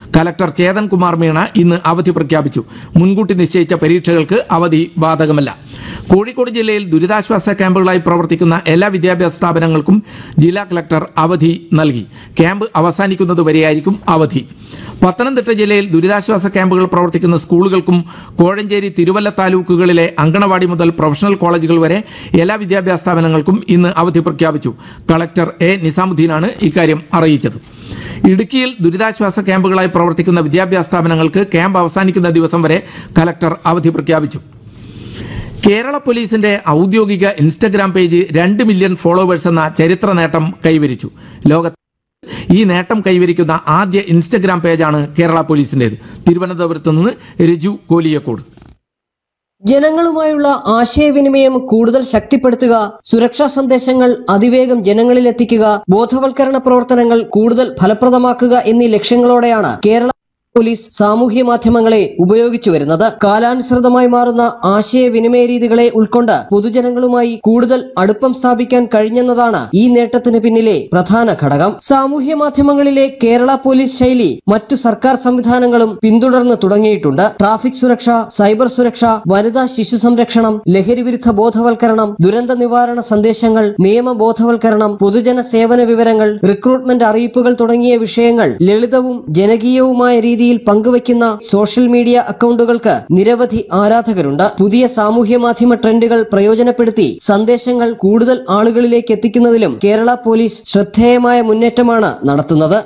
collector Chetan Kumar Meena ഇന്ന് അവധി പ്രഖ്യാപിച്ചു മുൻകൂട്ടി നിശ്ചയിച്ച പരീക്ഷകൾക്ക് അവധി ബാധകമല്ല കോഴിക്കോട് ജില്ലയിൽ ദുരിതാശ്വാസ ക്യാമ്പുകളായി പ്രവർത്തിക്കുന്ന എല്ലാ വിദ്യാഭ്യാസ സ്ഥാപനങ്ങൾക്കും ജില്ലാ കലക്ടർ അവധി നൽകി ക്യാമ്പ് അവസാനിക്കുന്നതുവരെയായിരിക്കും അവധി പത്തനംതിട്ട ജില്ലയിൽ ദുരിതാശ്വാസ ക്യാമ്പുകൾ പ്രവർത്തിക്കുന്ന സ്കൂളുകൾക്കും കോഴഞ്ചേരി തിരുവല്ല താലൂക്കുകളിലെ അങ്കണവാടി മുതൽ പ്രൊഫഷണൽ കോളേജുകൾ വരെ എല്ലാ വിദ്യാഭ്യാസ സ്ഥാപനങ്ങൾക്കും ഇന്ന് അവധി പ്രഖ്യാപിച്ചു കളക്ടർ എ നിസാമുദ്ദീനാണ് ഇക്കാര്യം അറിയിച്ചത് ഇടുക്കിയിൽ ദുരിതാശ്വാസ ക്യാമ്പുകളായി പ്രവർത്തിക്കുന്ന വിദ്യാഭ്യാസ സ്ഥാപനങ്ങൾക്ക് ക്യാമ്പ് അവസാനിക്കുന്ന ദിവസം വരെ കലക്ടർ അവധി പ്രഖ്യാപിച്ചു കേരള പോലീസിന്റെ ഔദ്യോഗിക ഇൻസ്റ്റഗ്രാം പേജ് രണ്ട് മില്യൺ ഫോളോവേഴ്സ് എന്ന ചരിത്ര നേട്ടം കൈവരിച്ചു ലോകത്ത് ഈ നേട്ടം കൈവരിക്കുന്ന ആദ്യ ഇൻസ്റ്റഗ്രാം പേജാണ് കേരള പോലീസിന്റേത് തിരുവനന്തപുരത്ത് നിന്ന് രജു കോലിയക്കോട് ജനങ്ങളുമായുള്ള ആശയവിനിമയം കൂടുതൽ ശക്തിപ്പെടുത്തുക സുരക്ഷാ സന്ദേശങ്ങൾ അതിവേഗം ജനങ്ങളിലെത്തിക്കുക ബോധവൽക്കരണ പ്രവർത്തനങ്ങൾ കൂടുതൽ ഫലപ്രദമാക്കുക എന്നീ ലക്ഷ്യങ്ങളോടെയാണ് കേരള പോലീസ് സാമൂഹ്യ മാധ്യമങ്ങളെ ഉപയോഗിച്ചു വരുന്നത് കാലാനുസൃതമായി മാറുന്ന ആശയവിനിമയ രീതികളെ ഉൾക്കൊണ്ട് പൊതുജനങ്ങളുമായി കൂടുതൽ അടുപ്പം സ്ഥാപിക്കാൻ കഴിഞ്ഞെന്നതാണ് ഈ നേട്ടത്തിന് പിന്നിലെ പ്രധാന ഘടകം സാമൂഹ്യ മാധ്യമങ്ങളിലെ കേരള പോലീസ് ശൈലി മറ്റു സർക്കാർ സംവിധാനങ്ങളും പിന്തുടർന്ന് തുടങ്ങിയിട്ടുണ്ട് ട്രാഫിക് സുരക്ഷ സൈബർ സുരക്ഷ വനിതാ ശിശു സംരക്ഷണം ലഹരി വിരുദ്ധ ബോധവൽക്കരണം ദുരന്ത നിവാരണ സന്ദേശങ്ങൾ നിയമ ബോധവൽക്കരണം പൊതുജന സേവന വിവരങ്ങൾ റിക്രൂട്ട്മെന്റ് അറിയിപ്പുകൾ തുടങ്ങിയ വിഷയങ്ങൾ ലളിതവും ജനകീയവുമായ രീതിയിൽ പങ്കുവയ്ക്കുന്ന സോഷ്യൽ മീഡിയ അക്കൗണ്ടുകൾക്ക് നിരവധി ആരാധകരുണ്ട് പുതിയ സാമൂഹ്യ മാധ്യമ ട്രെൻഡുകൾ പ്രയോജനപ്പെടുത്തി സന്ദേശങ്ങൾ കൂടുതൽ ആളുകളിലേക്ക് എത്തിക്കുന്നതിലും കേരള പോലീസ് ശ്രദ്ധേയമായ മുന്നേറ്റമാണ് നടത്തുന്നത്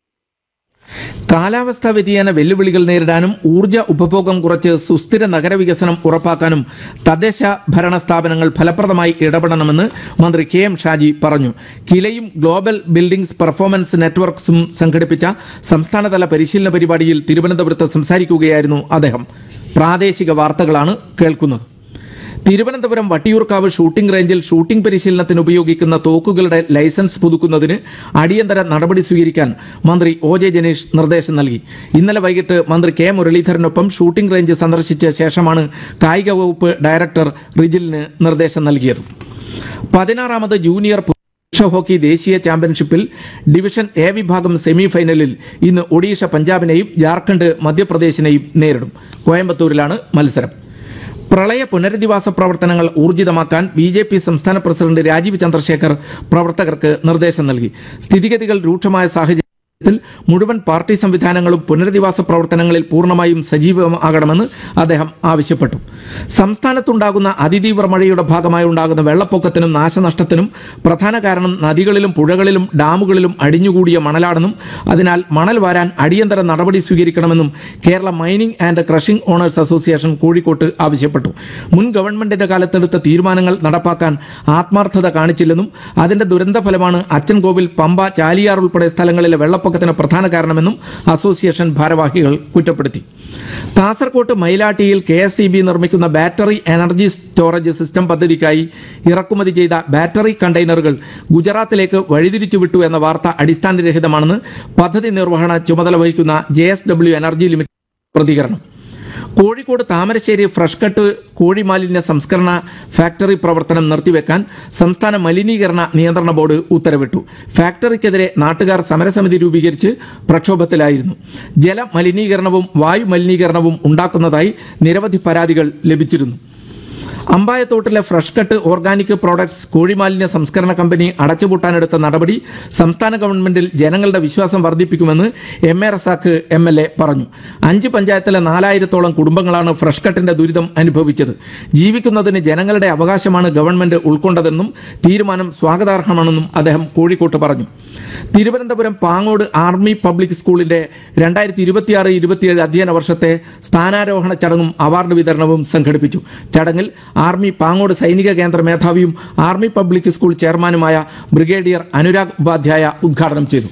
കാലാവസ്ഥാ വ്യതിയാന വെല്ലുവിളികൾ നേരിടാനും ഊർജ്ജ ഉപഭോഗം കുറച്ച് സുസ്ഥിര നഗരവികസനം ഉറപ്പാക്കാനും തദ്ദേശ ഭരണ സ്ഥാപനങ്ങൾ ഫലപ്രദമായി ഇടപെടണമെന്ന് മന്ത്രി കെ എം ഷാജി പറഞ്ഞു കിലയും ഗ്ലോബൽ ബിൽഡിംഗ്സ് പെർഫോമൻസ് നെറ്റ്വർക്ക്സും സംഘടിപ്പിച്ച സംസ്ഥാനതല പരിശീലന പരിപാടിയിൽ തിരുവനന്തപുരത്ത് സംസാരിക്കുകയായിരുന്നു അദ്ദേഹം പ്രാദേശിക വാർത്തകളാണ് കേൾക്കുന്നത് തിരുവനന്തപുരം വട്ടിയൂർക്കാവ് ഷൂട്ടിംഗ് റേഞ്ചിൽ ഷൂട്ടിംഗ് പരിശീലനത്തിന് ഉപയോഗിക്കുന്ന തോക്കുകളുടെ ലൈസൻസ് പുതുക്കുന്നതിന് അടിയന്തര നടപടി സ്വീകരിക്കാൻ മന്ത്രി ഒ ജെ ജനീഷ് നിർദ്ദേശം നൽകി ഇന്നലെ വൈകിട്ട് മന്ത്രി കെ മുരളീധരനൊപ്പം ഷൂട്ടിംഗ് റേഞ്ച് സന്ദർശിച്ച ശേഷമാണ് കായിക വകുപ്പ് ഡയറക്ടർ റിജിലിന് നിർദ്ദേശം നൽകിയത് പതിനാറാമത് ജൂനിയർ പുരുഷ ഹോക്കി ദേശീയ ചാമ്പ്യൻഷിപ്പിൽ ഡിവിഷൻ എ വിഭാഗം സെമി ഫൈനലിൽ ഇന്ന് ഒഡീഷ പഞ്ചാബിനെയും ജാർഖണ്ഡ് മധ്യപ്രദേശിനെയും നേരിടും കോയമ്പത്തൂരിലാണ് മത്സരം പ്രളയ പുനരധിവാസ പ്രവർത്തനങ്ങൾ ഊർജിതമാക്കാൻ ബി ജെ പി സംസ്ഥാന പ്രസിഡന്റ് രാജീവ് ചന്ദ്രശേഖർ പ്രവർത്തകർക്ക് നിർദ്ദേശം നൽകി സ്ഥിതിഗതികൾ രൂക്ഷമായ സാഹചര്യത്തിൽ മുഴുവൻ പാർട്ടി സംവിധാനങ്ങളും പുനരധിവാസ പ്രവർത്തനങ്ങളിൽ പൂർണ്ണമായും സജീവമാകണമെന്ന് അദ്ദേഹം ആവശ്യപ്പെട്ടു സംസ്ഥാനത്തുണ്ടാകുന്ന അതിതീവ്ര മഴയുടെ ഭാഗമായി ഉണ്ടാകുന്ന വെള്ളപ്പൊക്കത്തിനും നാശനഷ്ടത്തിനും പ്രധാന കാരണം നദികളിലും പുഴകളിലും ഡാമുകളിലും അടിഞ്ഞുകൂടിയ മണലാണെന്നും അതിനാൽ മണൽ വാരാൻ അടിയന്തര നടപടി സ്വീകരിക്കണമെന്നും Kerala mining and crushing owners association കോഴിക്കോട്ട് ആവശ്യപ്പെട്ടു മുൻ ഗവൺമെന്റിന്റെ കാലത്തെടുത്ത തീരുമാനങ്ങൾ നടപ്പാക്കാൻ ആത്മാർത്ഥത കാണിച്ചില്ലെന്നും അതിന്റെ ദുരന്തഫലമാണ് അച്ചൻകോവിൽ പമ്പ ചാലിയാർ ഉൾപ്പെടെ സ്ഥലങ്ങളിലെ വെള്ളപ്പൊക്കത്തിന് പ്രധാന കാരണമെന്നും അസോസിയേഷൻ ഭാരവാഹികൾ കുറ്റപ്പെടുത്തി കാസർകോട്ട് മൈലാട്ടിയിൽ കെ എസ് ഇ ബി നിർമ്മിക്കുന്ന ബാറ്ററി എനർജി സ്റ്റോറേജ് സിസ്റ്റം പദ്ധതിക്കായി ഇറക്കുമതി ചെയ്ത ബാറ്ററി കണ്ടെയ്നറുകൾ ഗുജറാത്തിലേക്ക് വഴിതിരിച്ചു വിട്ടു എന്ന വാർത്ത അടിസ്ഥാനരഹിതമാണെന്ന് പദ്ധതി നിർവഹണ ചുമതല വഹിക്കുന്ന J S W energy limited പ്രതികരണം കോഴിക്കോട് താമരശ്ശേരി ഫ്രഷ് കട്ട് കോഴി മാലിന്യ സംസ്കരണ ഫാക്ടറി പ്രവർത്തനം നിർത്തിവെക്കാൻ സംസ്ഥാന മലിനീകരണ നിയന്ത്രണ ബോർഡ് ഉത്തരവിട്ടു ഫാക്ടറിക്കെതിരെ നാട്ടുകാർ സമരസമിതി രൂപീകരിച്ച് പ്രക്ഷോഭത്തിലായിരുന്നു ജല മലിനീകരണവും വായു മലിനീകരണവും ഉണ്ടാക്കുന്നതായി നിരവധി പരാതികൾ ലഭിച്ചിരുന്നു അമ്പായത്തോട്ടിലെ ഫ്രഷ് കട്ട് ഓർഗാനിക് പ്രോഡക്ട്സ് കോഴിമാലിന്യ സംസ്കരണ കമ്പനി അടച്ചുപൂട്ടാനെടുത്ത നടപടി സംസ്ഥാന ഗവൺമെന്റിൽ ജനങ്ങളുടെ വിശ്വാസം വർദ്ധിപ്പിക്കുമെന്ന് M A Razak M L A പറഞ്ഞു അഞ്ച് പഞ്ചായത്തിലെ നാലായിരത്തോളം കുടുംബങ്ങളാണ് ഫ്രഷ് കട്ടിന്റെ ദുരിതം അനുഭവിച്ചത് ജീവിക്കുന്നതിന് ജനങ്ങളുടെ അവകാശമാണ് ഗവൺമെന്റ് ഉൾക്കൊണ്ടതെന്നും തീരുമാനം സ്വാഗതാർഹമാണെന്നും അദ്ദേഹം കോഴിക്കോട്ട് പറഞ്ഞു തിരുവനന്തപുരം പാങ്ങോട് ആർമി പബ്ലിക് സ്കൂളിന്റെ രണ്ടായിരത്തി ഇരുപത്തിയാറ് ഇരുപത്തിയേഴ് അധ്യയന വർഷത്തെ സ്ഥാനാരോഹണ ചടങ്ങും അവാർഡ് വിതരണവും സംഘടിപ്പിച്ചു ചടങ്ങിൽ ആർമി പാങ്ങോട് സൈനിക കേന്ദ്ര മേധാവിയും ആർമി പബ്ലിക് സ്കൂൾ ചെയർമാനുമായ ബ്രിഗേഡിയർ അനുരാഗ് ഉപാധ്യായ ഉദ്ഘാടനം ചെയ്തു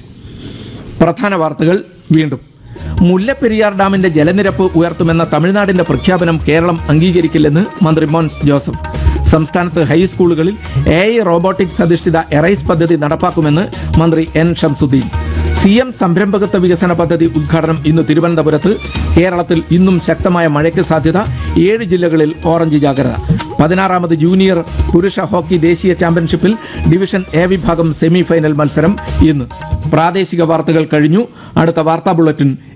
പ്രധാന വാർത്തകൾ വീണ്ടും മുല്ലപ്പെരിയാർ ഡാമിന്റെ ജലനിരപ്പ് ഉയർത്തുമെന്ന തമിഴ്നാടിന്റെ പ്രഖ്യാപനം കേരളം അംഗീകരിക്കില്ലെന്ന് മന്ത്രി മോൻസ് ജോസഫ് സംസ്ഥാനത്ത് ഹൈസ്കൂളുകളിൽ എ ഐ റോബോട്ടിക്സ് അധിഷ്ഠിത എറൈസ് പദ്ധതി നടപ്പാക്കുമെന്ന് മന്ത്രി എൻ ഷംസുദ്ദീൻ സി എം സംരംഭകത്വ വികസന പദ്ധതി ഉദ്ഘാടനം ഇന്ന് തിരുവനന്തപുരത്ത് കേരളത്തിൽ ഇന്നും ശക്തമായ മഴയ്ക്ക് സാധ്യത ഏഴ് ജില്ലകളിൽ ഓറഞ്ച് ജാഗ്രത പതിനാറാമത് ജൂനിയർ പുരുഷ ഹോക്കി ദേശീയ ചാമ്പ്യൻഷിപ്പിൽ ഡിവിഷൻ എ വിഭാഗം സെമി ഫൈനൽ മത്സരം ഇന്ന് പ്രാദേശിക വാർത്തകൾ കഴിഞ്ഞു അടുത്ത വാർത്താ ബുള്ളറ്റിൻ